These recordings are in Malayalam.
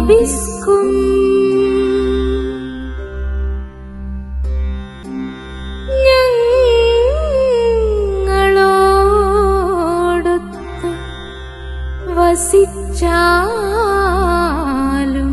വോബിസ്കും ഞങ്ങളോടൊത്ത് വസിച്ചാലും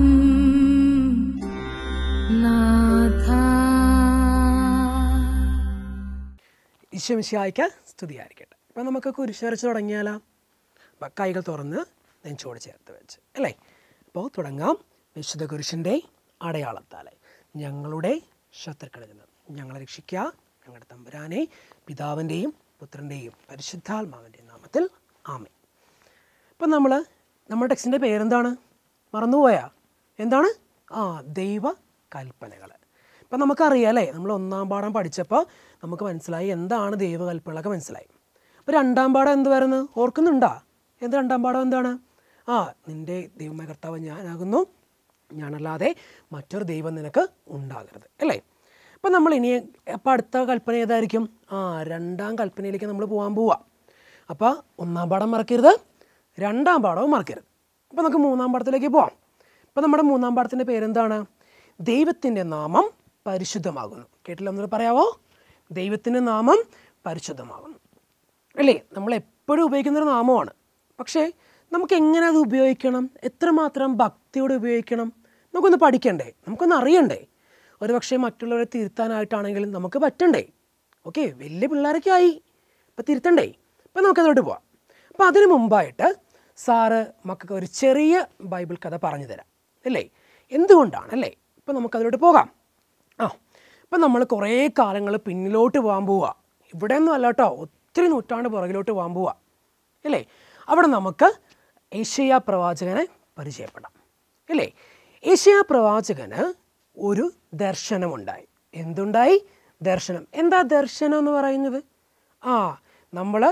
നാഥ ഈശ്വമിശിയായിക്ക് സ്തുതിയായിരിക്കട്ടെ അപ്പം നമുക്ക് കുരിശ് വരച്ച് തുടങ്ങിയാലോ അപ്പം കൈകൾ തുറന്ന് നെഞ്ചോട് ചേർത്ത് വെച്ച് അല്ലേ അപ്പോൾ തുടങ്ങാം വിശുദ്ധ കുരിശിൻ്റെ അടയാളത്താലെ ഞങ്ങളുടെ ശത്രുക്കളിൽ നിന്ന് ഞങ്ങളെ രക്ഷിക്കുക ഞങ്ങളുടെ തമ്പുരാനെ പിതാവിൻ്റെയും പുത്രൻ്റെയും പരിശുദ്ധാത്മാവിൻ്റെയും നാമത്തിൽ ആമേ അപ്പം നമ്മൾ നമ്മുടെ ടെക്സ്റ്റിൻ്റെ പേരെന്താണ് മറന്നുപോയാ എന്താണ് ആ ദൈവ കൽപ്പനകൾ ഇപ്പം നമുക്കറിയാം അല്ലേ നമ്മൾ ഒന്നാം പാഠം പഠിച്ചപ്പോൾ നമുക്ക് മനസ്സിലായി എന്താണ് ദൈവകൽപ്പനകളൊക്കെ മനസ്സിലായി അപ്പോൾ രണ്ടാം പാഠം എന്ത് വരുന്നത് ഓർക്കുന്നുണ്ടോ എന്ത് രണ്ടാം പാഠം എന്താണ് ആ നിൻ്റെ ദൈവമായ കർത്താവ് ഞാനാകുന്നു ഞാനല്ലാതെ മറ്റൊരു ദൈവം നിനക്ക് ഉണ്ടാകരുത് അല്ലേ അപ്പം നമ്മൾ ഇനി അപ്പം അടുത്ത കൽപ്പന ഏതായിരിക്കും ആ രണ്ടാം കൽപ്പനയിലേക്ക് നമ്മൾ പോകാൻ പോവുക അപ്പോൾ ഒന്നാം പാഠം മറക്കരുത് രണ്ടാം പാഠവും മറക്കരുത് അപ്പോൾ നമുക്ക് മൂന്നാം പാഠത്തിലേക്ക് പോവാം അപ്പോൾ നമ്മുടെ മൂന്നാം പാഠത്തിൻ്റെ പേരെന്താണ് ദൈവത്തിൻ്റെ നാമം പരിശുദ്ധമാകുന്നു കേട്ടില്ല ഒന്നുകൂടെ പറയാവോ ദൈവത്തിൻ്റെ നാമം പരിശുദ്ധമാകുന്നു അല്ലേ നമ്മൾ എപ്പോഴും ഉപയോഗിക്കുന്നൊരു നാമമാണ് പക്ഷേ നമുക്ക് എങ്ങനെ അത് ഉപയോഗിക്കണം എത്രമാത്രം ഭക്തിയോടെ ഉപയോഗിക്കണം നമുക്കൊന്ന് പഠിക്കണ്ടേ നമുക്കൊന്ന് അറിയണ്ടേ ഒരു പക്ഷേ മറ്റുള്ളവരെ തിരുത്താനായിട്ടാണെങ്കിലും നമുക്ക് പറ്റണ്ടേ ഓക്കെ വലിയ പിള്ളേരൊക്കെ ആയി അപ്പോൾ തിരുത്തണ്ടേ അപ്പോൾ നമുക്കതോട്ട് പോവാം അപ്പോൾ അതിനു മുമ്പായിട്ട് സാറ് മക്കൾക്ക് ഒരു ചെറിയ ബൈബിൾ കഥ പറഞ്ഞു തരാം അല്ലേ എന്തുകൊണ്ടാണ് അല്ലേ ഇപ്പം നമുക്കതിലോട്ട് പോകാം ആ ഇപ്പം നമ്മൾ കുറേ കാലങ്ങൾ പിന്നിലോട്ട് പോകാൻ പോവുക ഇവിടെ ഒന്നും അല്ല കേട്ടോ ഒത്തിരി നൂറ്റാണ്ട് പുറകിലോട്ട് പോകാൻ പോവുക അല്ലേ അവിടെ നമുക്ക് ഏഷ്യ പ്രവാചകനെ പരിചയപ്പെടാം അല്ലേ ഏഷ്യ പ്രവാചകന് ഒരു ദർശനമുണ്ടായി എന്തുണ്ടായി ദർശനം എന്താ ദർശനം എന്ന് പറയുന്നത് ആ നമ്മൾ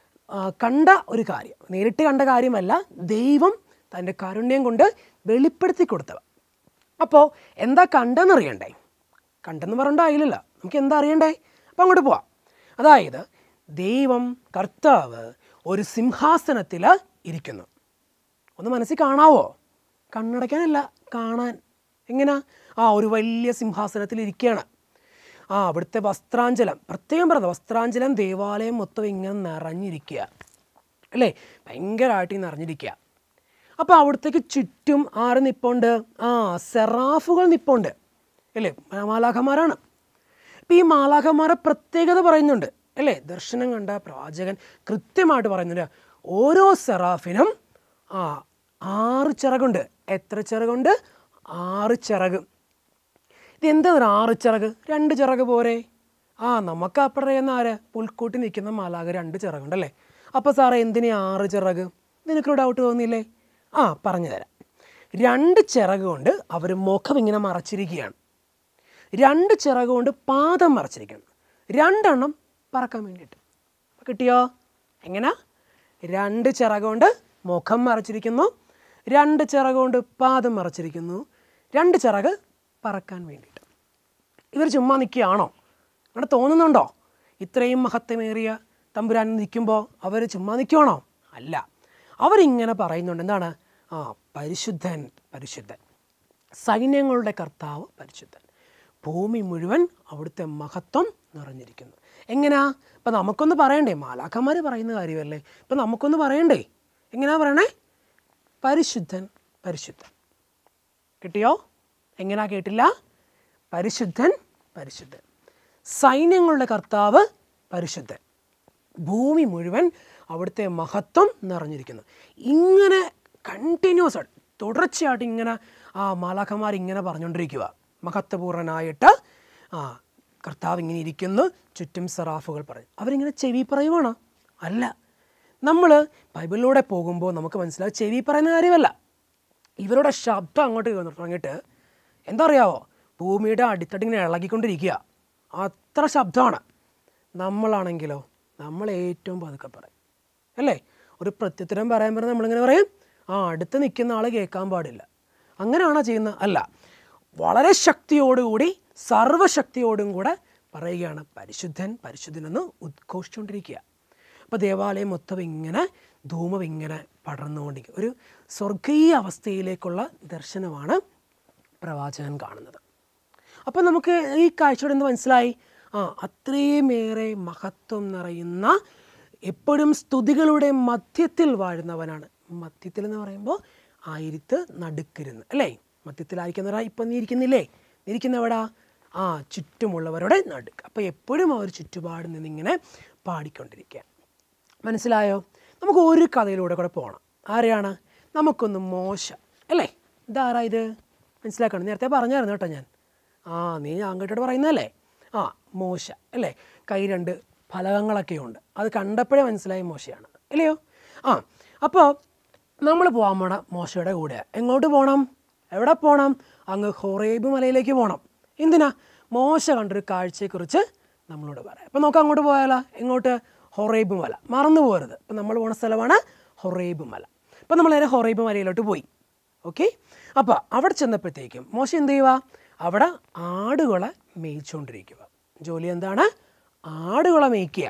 കണ്ട ഒരു കാര്യം നേരിട്ട് കണ്ട കാര്യമല്ല ദൈവം തൻ്റെ കാരുണ്യം കൊണ്ട് വെളിപ്പെടുത്തി കൊടുത്തവ അപ്പോൾ എന്താ കണ്ടെന്നറിയണ്ടേ കണ്ടെന്ന് പറഞ്ഞിട്ടായില്ലല്ലോ നമുക്ക് എന്താ അറിയണ്ടേ അപ്പം അങ്ങോട്ട് പോവാം അതായത് ദൈവം കർത്താവ് ഒരു സിംഹാസനത്തിൽ ഇരിക്കുന്നു ഒന്ന് മനസ്സിൽ കാണാവോ കണ്ണടയ്ക്കാനല്ല കാണാൻ എങ്ങനാ ആ ഒരു വലിയ സിംഹാസനത്തിൽ ഇരിക്കുകയാണ് ആ അവിടുത്തെ വസ്ത്രാഞ്ചലം പ്രത്യേകം പറഞ്ഞത് വസ്ത്രാഞ്ചലം ദേവാലയം മൊത്തം ഇങ്ങനെ നിറഞ്ഞിരിക്കുക അല്ലേ ഭയങ്കരമായിട്ട് ഈ നിറഞ്ഞിരിക്കുക അപ്പോൾ അവിടത്തേക്ക് ചുറ്റും ആറ് നിപ്പുണ്ട് ആ സെറാഫുകൾ നിപ്പുണ്ട് അല്ലേ മാലാഖമാരാണ് അപ്പം ഈ മാലാഖമാരെ പ്രത്യേകത പറയുന്നുണ്ട് അല്ലേ ദർശനം കണ്ട പ്രവാചകൻ കൃത്യമായിട്ട് പറയുന്നുണ്ട് ഓരോ സെറാഫിനും ആ ആറ് ചിറകുണ്ട് എത്ര ചിറകുണ്ട് ആറ് ചിറക് ഇതെന്താ ഒരു ആറ് ചിറക് രണ്ട് ചിറക് പോരെ ആ നമുക്ക് അപ്പറയുന്ന ആര് പുൽക്കൂട്ടി നിൽക്കുന്ന മാലാക രണ്ട് ചിറകുണ്ടല്ലേ അപ്പോൾ സാറേ എന്തിനാ ആറ് ചിറക് നിനക്കൊരു ഡൗട്ട് തോന്നിയില്ലേ ആ പറഞ്ഞു തരാം രണ്ട് ചിറക് കൊണ്ട് അവർ മുഖം ഇങ്ങനെ മറച്ചിരിക്കുകയാണ് രണ്ട് ചിറക് കൊണ്ട് പാദം മറച്ചിരിക്കണം രണ്ടെണ്ണം പറക്കാൻ വേണ്ടിയിട്ട് കിട്ടിയോ എങ്ങനാ രണ്ട് ചിറക് കൊണ്ട് മുഖം മറച്ചിരിക്കുന്നു രണ്ട് ചിറക് കൊണ്ട് പാദം മറച്ചിരിക്കുന്നു രണ്ട് ചിറക് പറക്കാൻ വേണ്ടിയിട്ട് ഇവർ ചുമ്മാ നിൽക്കുകയാണോ അങ്ങനെ തോന്നുന്നുണ്ടോ ഇത്രയും മഹത്വമേറിയ തമ്പുരാൻ നിൽക്കുമ്പോൾ അവർ ചുമ്മാ നിൽക്കുവാണോ അല്ല അവരിങ്ങനെ പറയുന്നുണ്ട് എന്താണ് ആ പരിശുദ്ധൻ പരിശുദ്ധൻ സൈന്യങ്ങളുടെ കർത്താവ് പരിശുദ്ധൻ ഭൂമി മുഴുവൻ അവിടുത്തെ മഹത്വം നിറഞ്ഞിരിക്കുന്നു എങ്ങനെയാ ഇപ്പം നമുക്കൊന്ന് പറയണ്ടേ മാലാഖന്മാർ പറയുന്ന കാര്യമല്ലേ ഇപ്പം നമുക്കൊന്ന് പറയണ്ടേ എങ്ങനെയാ പറയണേ പരിശുദ്ധൻ പരിശുദ്ധൻ കിട്ടിയോ എങ്ങനെയാ കേട്ടില്ല പരിശുദ്ധൻ പരിശുദ്ധൻ സൈന്യങ്ങളുടെ കർത്താവ് പരിശുദ്ധൻ ഭൂമി മുഴുവൻ അവിടുത്തെ മഹത്വം നിറഞ്ഞിരിക്കുന്നു ഇങ്ങനെ കണ്ടിന്യൂസ് ആയിട്ട് തുടർച്ചയായിട്ട് ഇങ്ങനെ ആ മാലാഖമാർ ഇങ്ങനെ പറഞ്ഞുകൊണ്ടിരിക്കുക മഹത്വപൂർണ്ണനായിട്ട് ആ കർത്താവ് ഇങ്ങനെ ഇരിക്കുന്നു ചുറ്റും സെറാഫുകൾ പറയും അവരിങ്ങനെ ചെവി പറയുവാണോ അല്ല നമ്മൾ ബൈബിളിലൂടെ പോകുമ്പോൾ നമുക്ക് മനസ്സിലാവും ചെവി പറയുന്ന കാര്യമല്ല ഇവരുടെ ശബ്ദം അങ്ങോട്ട് തുടങ്ങിയിട്ട് എന്താ അറിയാവോ ഭൂമിയുടെ അടിത്തട്ടി ഇങ്ങനെ ഇളകിക്കൊണ്ടിരിക്കുക അത്ര ശബ്ദമാണ് നമ്മളാണെങ്കിലോ നമ്മൾ ഏറ്റവും പതുക്കെ പറയും അല്ലേ ഒരു പ്രത്യുത്തരം പറയാൻ പറഞ്ഞാൽ നമ്മളിങ്ങനെ പറയും ആ അടുത്ത് നിൽക്കുന്ന ആൾ കേൾക്കാൻ പാടില്ല അങ്ങനെയാണോ ചെയ്യുന്നത് അല്ല വളരെ ശക്തിയോടുകൂടി സർവശക്തിയോടും കൂടെ പറയുകയാണ് പരിശുദ്ധൻ പരിശുദ്ധൻ എന്ന് ഉദ്ഘോഷിച്ചുകൊണ്ടിരിക്കുക അപ്പോൾ ദേവാലയം മൊത്തം ഇങ്ങനെ ധൂമം ഇങ്ങനെ പടർന്നുകൊണ്ടിരിക്കും ഒരു സ്വർഗീയ അവസ്ഥയിലേക്കുള്ള ദർശനമാണ് പ്രവാചകൻ കാണുന്നത് അപ്പോൾ നമുക്ക് ഈ കാഴ്ചയോടെ എന്ത് മനസ്സിലായി ആ അത്രയുമേറെ മഹത്വം നിറയുന്ന എപ്പോഴും സ്തുതികളുടെ മധ്യത്തിൽ വാഴുന്നവനാണ് മധ്യത്തിൽ എന്ന് പറയുമ്പോൾ ആയിരത്ത് നടുക്കിരുന്ന് അല്ലേ മധ്യത്തിലായിരിക്കുന്നവരാ ഇപ്പം നീ ഇരിക്കുന്നില്ലേ നീ ഇരിക്കുന്നവിടാ ആ ചുറ്റുമുള്ളവരുടെ നടുക്ക് അപ്പോൾ എപ്പോഴും അവർ ചുറ്റുപാട് നിന്നിങ്ങനെ പാടിക്കൊണ്ടിരിക്കുക മനസ്സിലായോ നമുക്ക് ഒരു കഥയിലൂടെ കൂടെ പോകണം ആരെയാണ് നമുക്കൊന്ന് മോശ അല്ലേ ഇതാരാ ഇത് മനസ്സിലാക്കണം നേരത്തെ പറഞ്ഞായിരുന്നു കേട്ടോ ഞാൻ ആ നീ അങ്ങോട്ടോട് പറയുന്നതല്ലേ ആ മോശ അല്ലേ കൈ രണ്ട് ഫലകങ്ങളൊക്കെ ഉണ്ട് അത് കണ്ടപ്പോഴേ മനസ്സിലായി മോശയാണ് അല്ലയോ ആ അപ്പോൾ നമ്മൾ പോകാൻ പോണ മോശയുടെ കൂടെ എങ്ങോട്ട് പോകണം എവിടെ പോകണം അങ്ങ് ഹൊറേബ് മലയിലേക്ക് പോകണം എന്തിനാ മോശ കണ്ടൊരു കാഴ്ചയെക്കുറിച്ച് നമ്മളോട് പറയാം അപ്പം നമുക്ക് അങ്ങോട്ട് പോയാലോ എങ്ങോട്ട് ഹൊറേബ് മല മറന്നു പോകരുത് അപ്പം നമ്മൾ പോണ സ്ഥലമാണ് ഹൊറേബ് മല അപ്പം നമ്മൾ നേരെ ഹൊറേബ് മലയിലോട്ട് പോയി ഓക്കെ അപ്പോൾ അവിടെ ചെന്നപ്പോഴത്തേക്കും മോശ എന്ത് ചെയ്യുക അവിടെ ആടുകളെ മേയിച്ചുകൊണ്ടിരിക്കുക ജോലി എന്താണ് ആടുകളെ മേയ്ക്കുക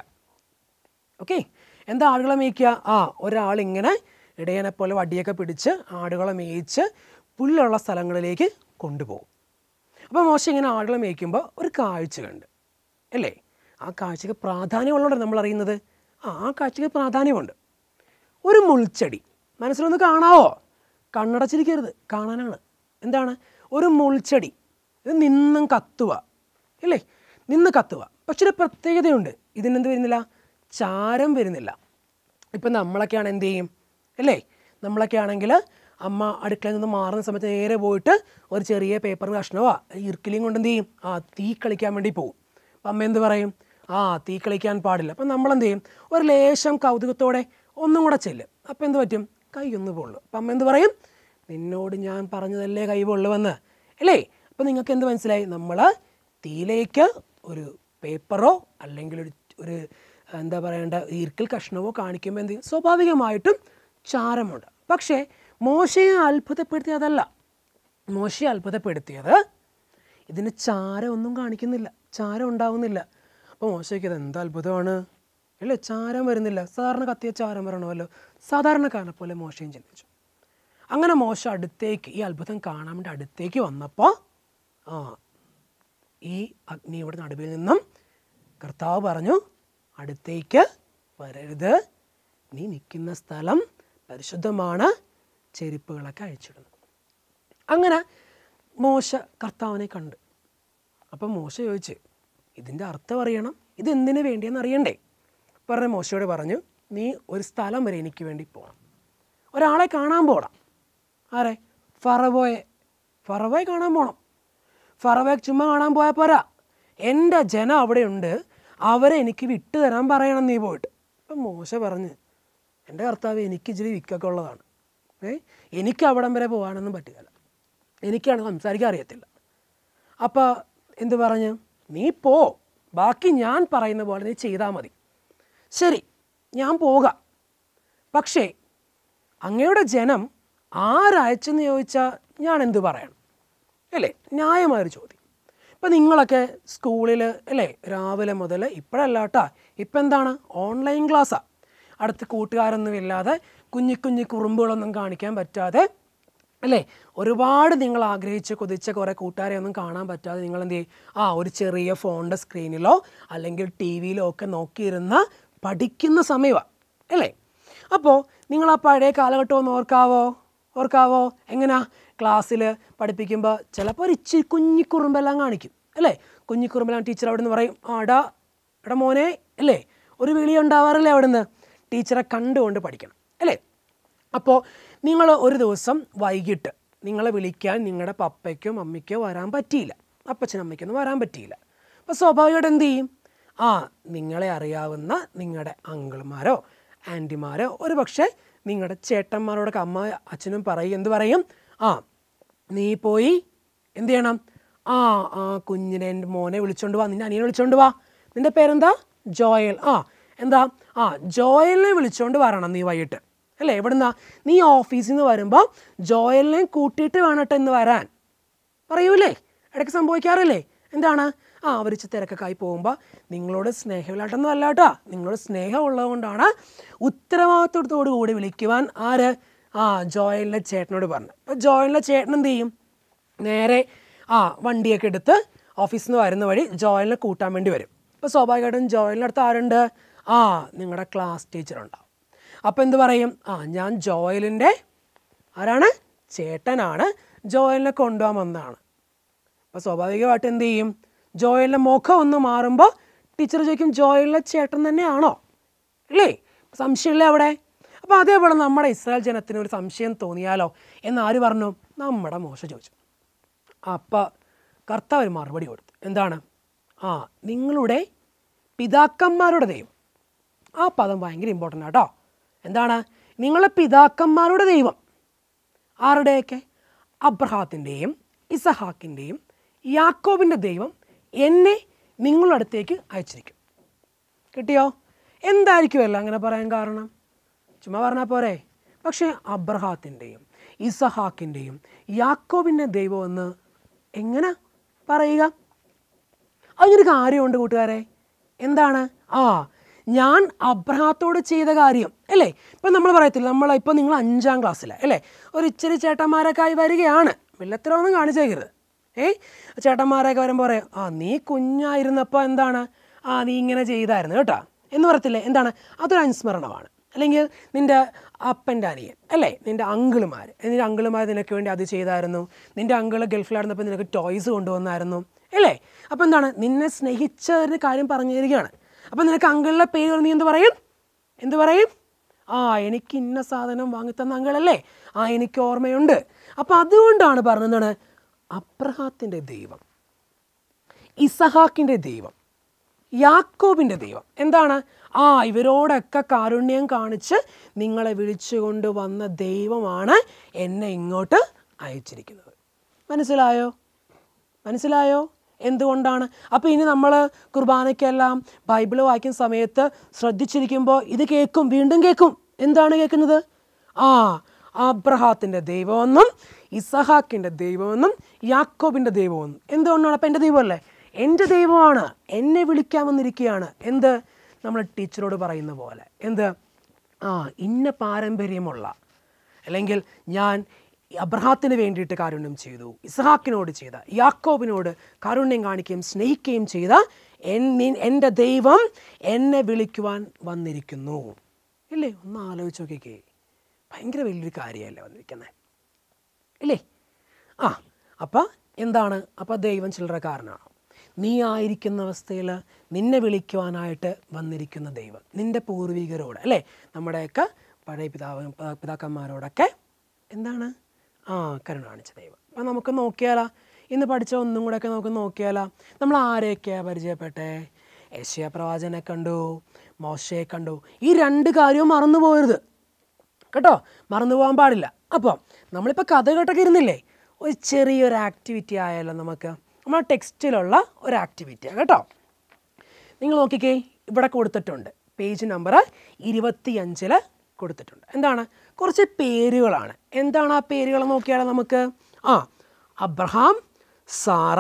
ഓക്കെ എന്താ ആടുകളെ മേയ്ക്കുക ആ ഒരാളിങ്ങനെ ഇടയനെ പോലെ വടിയൊക്കെ പിടിച്ച് ആടുകളെ മേയിച്ച് പുല്ലുള്ള സ്ഥലങ്ങളിലേക്ക് കൊണ്ടുപോകും അപ്പോൾ മോശം ഇങ്ങനെ ആടുകളെ മേയ്ക്കുമ്പോൾ ഒരു കാഴ്ച കണ്ട് അല്ലേ ആ കാഴ്ചയ്ക്ക് പ്രാധാന്യമുള്ളതുകൊണ്ട് നമ്മൾ അറിയുന്നത് ആ ആ കാഴ്ചയ്ക്ക് പ്രാധാന്യമുണ്ട് ഒരു മുൾച്ചെടി മനസ്സിലൊന്ന് കാണാവോ കണ്ണടച്ചിരിക്കരുത് കാണാനാണ് എന്താണ് ഒരു മുൾച്ചെടി ഇത് നിന്നും കത്തുക ഇല്ലേ നിന്ന് കത്തുക പക്ഷെ ഒരു പ്രത്യേകതയുണ്ട് ഇതിനെന്ത് വരുന്നില്ല ചാരം വരുന്നില്ല ഇപ്പം നമ്മളൊക്കെയാണ് എന്ത് ചെയ്യും അല്ലേ നമ്മളൊക്കെ ആണെങ്കിൽ അമ്മ അടുക്കളയിൽ നിന്ന് മാറുന്ന സമയത്ത് നേരെ പോയിട്ട് ഒരു ചെറിയ പേപ്പർ കഷ്ണമോ ഇർക്കിലിയും കൊണ്ട് എന്ത് ചെയ്യും ആ തീ കളിക്കാൻ വേണ്ടി പോകും അപ്പം അമ്മ എന്ത് പറയും ആ തീ കളിക്കാൻ പാടില്ല അപ്പം നമ്മൾ എന്ത് ചെയ്യും ഒരു ലേശം കൗതുകത്തോടെ ഒന്നും കൂടെ ചെല്ലും അപ്പം എന്ത് പറ്റും കൈ ഒന്ന് പൊള്ളു അപ്പം അമ്മ എന്ത് പറയും നിന്നോട് ഞാൻ പറഞ്ഞതല്ലേ കൈ പൊള്ളുവെന്ന് അല്ലേ അപ്പം നിങ്ങൾക്ക് എന്ത് മനസ്സിലായി നമ്മൾ തീയിലേക്ക് ഒരു പേപ്പറോ അല്ലെങ്കിൽ ഒരു ഒരു എന്താ പറയേണ്ട ഈർക്കിൽ കഷ്ണമോ കാണിക്കുമ്പോൾ എന്ത് ചെയ്യും? സ്വാഭാവികമായിട്ടും ചാരമുണ്ട് പക്ഷേ മോശയെ അത്ഭുതപ്പെടുത്തിയതല്ല മോശയെ അത്ഭുതപ്പെടുത്തിയത് ഇതിന് ചാരം ഒന്നും കാണിക്കുന്നില്ല ചാരം ഉണ്ടാവുന്നില്ല അപ്പോൾ മോശയ്ക്ക് ഇത് എന്താ അത്ഭുതമാണ് അല്ലേ ചാരം വരുന്നില്ല സാധാരണ കത്തിയ ചാരം വരണമല്ലോ സാധാരണക്കാരനെ പോലെ മോശയും ചിന്തിച്ചു അങ്ങനെ മോശ അടുത്തേക്ക് ഈ അത്ഭുതം കാണാൻ വേണ്ടി അടുത്തേക്ക് വന്നപ്പോൾ ആ ഈ അഗ്നിയുടെ നടുവിൽ നിന്നും കർത്താവ് പറഞ്ഞു അടുത്തേക്ക് വരരുത് നീ നിൽക്കുന്ന സ്ഥലം പരിശുദ്ധമാണ് ചെരുപ്പുകളൊക്കെ അഴിച്ചിടുന്നു അങ്ങനെ മോശ കർത്താവിനെ കണ്ടു അപ്പം മോശ ചോദിച്ചു ഇതിൻ്റെ അർത്ഥം അറിയണം ഇതെന്തിനു വേണ്ടിയെന്ന് അറിയണ്ടേ പറഞ്ഞ മോശയോട് പറഞ്ഞു നീ ഒരു സ്ഥലം വരെ എനിക്ക് വേണ്ടി പോകണം ഒരാളെ കാണാൻ പോകണം ആരെ ഫറവോയെ ഫറവോയെ കാണാൻ പോകണം ഫറവോയെ ചുമ്മാ കാണാൻ പോയാൽ പോരാ എൻ്റെ ജനം അവിടെയുണ്ട് അവരെ എനിക്ക് വിട്ടു തരാൻ പറയണം നീ പോയിട്ട് അപ്പം മോശ പറഞ്ഞ് എൻ്റെ കർത്താവ് എനിക്ക് ഇച്ചിരി വിക്കൊക്കെ ഉള്ളതാണ് ഏ എനിക്ക് അവിടം വരെ പോകാനൊന്നും പറ്റുകയില്ല എനിക്കാണ് സംസാരിക്കാൻ അറിയത്തില്ല അപ്പോൾ എന്ത് പറഞ്ഞു നീ പോ ബാക്കി ഞാൻ പറയുന്ന പോലെ നീ ചെയ്താൽ മതി ശരി ഞാൻ പോകാം പക്ഷേ അങ്ങയുടെ ജനം ആരയച്ചെന്ന് ചോദിച്ചാൽ ഞാൻ എന്ത് പറയണം അല്ലേ ന്യായമായൊരു ചോദ്യം ഇപ്പം നിങ്ങളൊക്കെ സ്കൂളിൽ അല്ലേ രാവിലെ മുതൽ ഇപ്പോഴല്ല കേട്ടാ ഇപ്പം എന്താണ് ഓൺലൈൻ ക്ലാസ്സാണ് അടുത്ത് കൂട്ടുകാരൊന്നും ഇല്ലാതെ കുഞ്ഞി കുഞ്ഞി കുറുമ്പുകളൊന്നും കാണിക്കാൻ പറ്റാതെ അല്ലേ ഒരുപാട് നിങ്ങൾ ആഗ്രഹിച്ച് കൊതിച്ച കുറേ കൂട്ടുകാരെ ഒന്നും കാണാൻ പറ്റാതെ നിങ്ങൾ എന്ത് ചെയ്യും ആ ഒരു ചെറിയ ഫോണിൻ്റെ സ്ക്രീനിലോ അല്ലെങ്കിൽ ടി വിയിലോ ഒക്കെ നോക്കിയിരുന്ന് പഠിക്കുന്ന സമയമാണ് അല്ലേ അപ്പോൾ നിങ്ങൾ ആ പഴയ കാലഘട്ടം ഒന്ന് ഓർക്കാവോ ഓർക്കാവോ എങ്ങനെയാ ക്ലാസ്സിൽ പഠിപ്പിക്കുമ്പോൾ ചിലപ്പോൾ ഒരു ഇച്ചിരി കുഞ്ഞിക്കുറുമ്പെല്ലാം കാണിക്കും അല്ലേ കുഞ്ഞിക്കുറുമ്പെല്ലാം ടീച്ചർ അവിടെ നിന്ന് പറയും ആ എടാ എടാ മോനെ അല്ലേ ഒരു വിളി ഉണ്ടാവാറില്ലേ അവിടെ നിന്ന് ടീച്ചറെ കണ്ടുകൊണ്ട് പഠിക്കണം അല്ലേ അപ്പോൾ നിങ്ങൾ ഒരു ദിവസം വൈകിട്ട് നിങ്ങളെ വിളിക്കാൻ നിങ്ങളുടെ പപ്പയ്ക്കോ മമ്മിക്കോ വരാൻ പറ്റിയില്ല അപ്പച്ചനും അമ്മയ്ക്കൊന്നും വരാൻ പറ്റിയില്ല അപ്പോൾ സ്വാഭാവികമായിട്ട് എന്ത് ചെയ്യും ആ നിങ്ങളെ അറിയാവുന്ന നിങ്ങളുടെ അങ്കിൾമാരോ ആൻറ്റിമാരോ ഒരു പക്ഷേ നിങ്ങളുടെ ചേട്ടന്മാരോടൊക്കെ അമ്മ അച്ഛനും പറയും എന്ത് പറയും ആ നീ പോയി എന്ത് ചെയ്യണം ആ ആ കുഞ്ഞിനെ എൻ്റെ മോനെ വിളിച്ചോണ്ട് വാ നിൻ്റെ അനിയനെ വിളിച്ചോണ്ട് വാ നിൻ്റെ പേരെന്താ ജോയൽ ആ എന്താ ആ ജോയലിനെ വിളിച്ചോണ്ട് വരണം നീ വൈകിട്ട് അല്ലേ എവിടുന്നാ നീ ഓഫീസിൽ നിന്ന് വരുമ്പോൾ ജോയലിനെ കൂട്ടിയിട്ട് വേണം കേട്ടോ ഇന്ന് വരാൻ പറയൂലേ ഇടയ്ക്ക് സംഭവിക്കാറില്ലേ എന്താണ് ആ അവർ ഇച്ചിരി തിരക്കൊക്കെ ആയി പോകുമ്പോൾ നിങ്ങളോട് സ്നേഹമില്ലാട്ടൊന്നും അല്ല കേട്ടോ നിങ്ങളോട് സ്നേഹം ഉള്ളതുകൊണ്ടാണ് ഉത്തരവാദിത്വത്തോടു കൂടി വിളിക്കുവാൻ ആര് ആ ജോയലിൻ്റെ ചേട്ടനോട് പറഞ്ഞു അപ്പോൾ ജോയലിൻ്റെ ചേട്ടൻ എന്ത് ചെയ്യും നേരെ ആ വണ്ടിയൊക്കെ എടുത്ത് ഓഫീസിൽ നിന്ന് വരുന്ന വഴി ജോയലിനെ കൂട്ടാൻ വേണ്ടി വരും അപ്പോൾ സ്വാഭാവികമായിട്ടും ജോയലിൻ്റെ അടുത്ത് ആരുണ്ട് ആ നിങ്ങളുടെ ക്ലാസ് ടീച്ചർ ഉണ്ടാവും അപ്പോൾ എന്ത് പറയും ആ ഞാൻ ജോയലിൻ്റെ ആരാണ് ചേട്ടനാണ് ജോയലിനെ കൊണ്ടുപോകാൻ വന്നതാണ് അപ്പോൾ സ്വാഭാവികമായിട്ട് എന്ത് ചെയ്യും ജോയലിൻ്റെ മുഖം ഒന്ന് മാറുമ്പോൾ ടീച്ചർ ചോദിക്കും ജോയലിൻ്റെ ചേട്ടൻ തന്നെയാണോ ഇല്ലേ സംശയമില്ലേ അവിടെ അപ്പോൾ അതേപോലെ നമ്മുടെ ഇസ്രായേൽ ജനത്തിന് ഒരു സംശയം തോന്നിയാലോ എന്ന് ആര് പറഞ്ഞു നമ്മുടെ മോശ ചോദിച്ചു അപ്പം കർത്താവ് ഒരു മറുപടി കൊടുത്തു എന്താണ് ആ നിങ്ങളുടെ പിതാക്കന്മാരുടെ ദൈവം ആ പദം ഭയങ്കര ഇമ്പോർട്ടൻ്റ് ആട്ടോ എന്താണ് നിങ്ങളുടെ പിതാക്കന്മാരുടെ ദൈവം ആരുടെയൊക്കെ അബ്രഹാത്തിൻ്റെയും ഇസഹാക്കിൻ്റെയും യാക്കോബിൻ്റെ ദൈവം എന്നെ നിങ്ങളുടെ അടുത്തേക്ക് അയച്ചിരിക്കും കിട്ടിയോ എന്തായിരിക്കുമല്ലോ അങ്ങനെ പറയാൻ കാരണം ചുമ്മാ പറഞ്ഞാൽ പോരെ പക്ഷേ അബ്രഹാത്തിൻ്റെയും ഇസഹാക്കിൻ്റെയും യാക്കോബിൻ്റെ ദൈവമെന്ന് എങ്ങനെ പറയുക അതിനൊരു കാര്യമുണ്ട് കൂട്ടുകാരെ എന്താണ് ആ ഞാൻ അബ്രഹാത്തോട് ചെയ്ത കാര്യം അല്ലേ ഇപ്പം നമ്മൾ പറയത്തില്ല നമ്മൾ ഇപ്പം നിങ്ങൾ അഞ്ചാം ക്ലാസ്സിലാണ് അല്ലേ ഒരു ഇച്ചിരി ചേട്ടന്മാരൊക്കെ ആയി വരികയാണ് വില്ലത്തരമൊന്നും കാണിച്ചേക്കരുത് ഏയ് ചേട്ടന്മാരൊക്കെ വരുമ്പോൾ പറയും ആ നീ കുഞ്ഞായിരുന്നപ്പോൾ എന്താണ് ആ നീ ഇങ്ങനെ ചെയ്തായിരുന്നു കേട്ടോ എന്ന് പറയത്തില്ലേ എന്താണ് അതൊരു അനുസ്മരണമാണ് അല്ലെങ്കിൽ നിൻ്റെ അപ്പൻ്റെ അനിയൻ അല്ലേ നിൻ്റെ അങ്കിളുമാർ നിൻ്റെ അങ്കിളുമാർ നിനക്ക് വേണ്ടി അത് ചെയ്തായിരുന്നു നിൻ്റെ അങ്കിള് ഗൾഫിലായിരുന്നപ്പോൾ നിനക്ക് ടോയ്സ് കൊണ്ടുവന്നായിരുന്നു അല്ലേ അപ്പോൾ എന്താണ് നിന്നെ സ്നേഹിച്ചതിന് കാര്യം പറഞ്ഞു തരികയാണ് അപ്പോൾ നിനക്ക് അങ്കിളിൻ്റെ പേര് പറഞ്ഞ് നീ എന്ത് പറയും എന്ത് പറയും ആ എനിക്ക് ഇന്ന സാധനം വാങ്ങിത്തന്ന അങ്കിളല്ലേ ആ എനിക്ക് ഓർമ്മയുണ്ട് അപ്പോൾ അതുകൊണ്ടാണ് പറഞ്ഞത് അബ്രഹാത്തിൻ്റെ ദൈവം ഇസഹാക്കിൻ്റെ ദൈവം യാക്കോബിൻ്റെ ദൈവം എന്താണ് ആ ഇവരോടൊക്കെ കാരുണ്യം കാണിച്ച് നിങ്ങളെ വിളിച്ചുകൊണ്ട് വന്ന ദൈവമാണ് എന്നെ ഇങ്ങോട്ട് അയച്ചിരിക്കുന്നത് മനസ്സിലായോ മനസ്സിലായോ എന്തുകൊണ്ടാണ് അപ്പോൾ ഇനി നമ്മൾ കുർബാനയ്ക്കെല്ലാം ബൈബിൾ വായിക്കുന്ന സമയത്ത് ശ്രദ്ധിച്ചിരിക്കുമ്പോൾ ഇത് കേൾക്കും വീണ്ടും കേൾക്കും എന്താണ് കേൾക്കുന്നത് ആ അബ്രഹാത്തിൻ്റെ ദൈവമെന്നും ഇസഹാക്കിൻ്റെ ദൈവമെന്നും യാക്കോബിൻ്റെ ദൈവമെന്നും എന്തുകൊണ്ടാണ് അപ്പം എൻ്റെ ദൈവമല്ലേ എൻ്റെ ദൈവമാണ് എന്നെ വിളിക്കാൻ വന്നിരിക്കുകയാണ് എന്ത് നമ്മൾ ടീച്ചറോട് പറയുന്ന പോലെ എന്ത് ആ ഇന്ന പാരമ്പര്യമുള്ള അല്ലെങ്കിൽ ഞാൻ അബ്രഹാത്തിന് വേണ്ടിയിട്ട് കാരുണ്യം ചെയ്തു ഇസ്ഹാക്കിനോട് ചെയ്ത യാക്കോബിനോട് കാരുണ്യം കാണിക്കുകയും സ്നേഹിക്കുകയും ചെയ്ത എൻ- എൻ്റെ ദൈവം എന്നെ വിളിക്കുവാൻ വന്നിരിക്കുന്നു ഇല്ലേ ഒന്ന് ആലോചിച്ച് നോക്കിക്കേ ഭയങ്കര വലിയൊരു കാര്യമല്ലേ വന്നിരിക്കുന്നത് ഇല്ലേ ആ അപ്പം എന്താണ് അപ്പം ദൈവം ചില്ലറക്കാരനാണ് നീ ആയിരിക്കുന്ന അവസ്ഥയിൽ നിന്നെ വിളിക്കുവാനായിട്ട് വന്നിരിക്കുന്ന ദൈവം നിൻ്റെ പൂർവികരോട് അല്ലേ നമ്മുടെയൊക്കെ പഴയ പിതാവ് പിതാക്കന്മാരോടൊക്കെ എന്താണ് ആ കരുണ കാണിച്ച ദൈവം അപ്പം നമുക്ക് നോക്കിയാലാ ഇന്ന് പഠിച്ച ഒന്നും കൂടെയൊക്കെ നമുക്ക് നോക്കിയാലാ നമ്മൾ ആരെയൊക്കെയാണ് പരിചയപ്പെട്ടെ യശയ പ്രവാചനെ കണ്ടു മോശയെ കണ്ടു ഈ രണ്ട് കാര്യവും മറന്നു പോകരുത് കേട്ടോ മറന്നു പോകാൻ പാടില്ല അപ്പോൾ നമ്മളിപ്പോൾ കഥ കേട്ടൊക്കെ ഇരുന്നില്ലേ ഒരു ചെറിയൊരു ആക്ടിവിറ്റി ആയാലോ നമുക്ക് നമ്മുടെ ടെക്സ്റ്റിലുള്ള ഒരു ആക്ടിവിറ്റിയാണ് കേട്ടോ നിങ്ങൾ നോക്കിക്കേ ഇവിടെ കൊടുത്തിട്ടുണ്ട് പേജ് നമ്പർ ഇരുപത്തിയഞ്ചിൽ കൊടുത്തിട്ടുണ്ട് എന്താണ് കുറച്ച് പേരുകളാണ് എന്താണ് ആ പേരുകൾ നോക്കിയാൽ നമുക്ക് ആ Abraham Sarah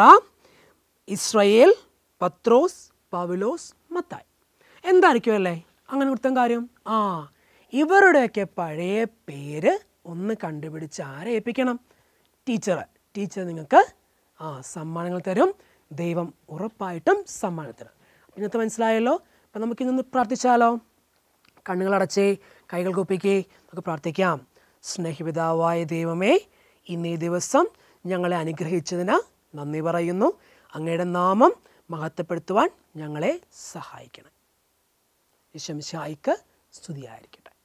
Israel Pathrose Paulose Mathai എന്തായിരിക്കും അല്ലേ അങ്ങനെ കൊടുത്ത കാര്യം ആ ഇവരുടെയൊക്കെ പഴയ പേര് ഒന്ന് കണ്ടുപിടിച്ച് ആരെ ഏൽപ്പിക്കണം ടീച്ചർ ടീച്ചർ നിങ്ങൾക്ക് ആ സമ്മാനങ്ങൾ തരും ദൈവം ഉറപ്പായിട്ടും സമ്മാനം തരും ഇന്നത്തെ മനസ്സിലായല്ലോ അപ്പം നമുക്കിന്നൊന്ന് പ്രാർത്ഥിച്ചാലോ കണ്ണുകളടച്ചേ കൈകൾ കുപ്പിക്കേ നമുക്ക് പ്രാർത്ഥിക്കാം സ്നേഹപിതാവായ ദൈവമേ ഇന്നീ ദിവസം ഞങ്ങളെ അനുഗ്രഹിച്ചതിന് നന്ദി പറയുന്നു അങ്ങയുടെ നാമം മഹത്വപ്പെടുത്തുവാൻ ഞങ്ങളെ സഹായിക്കണം വിശംശായിക്ക് സ്തുതിയായിരിക്കട്ടെ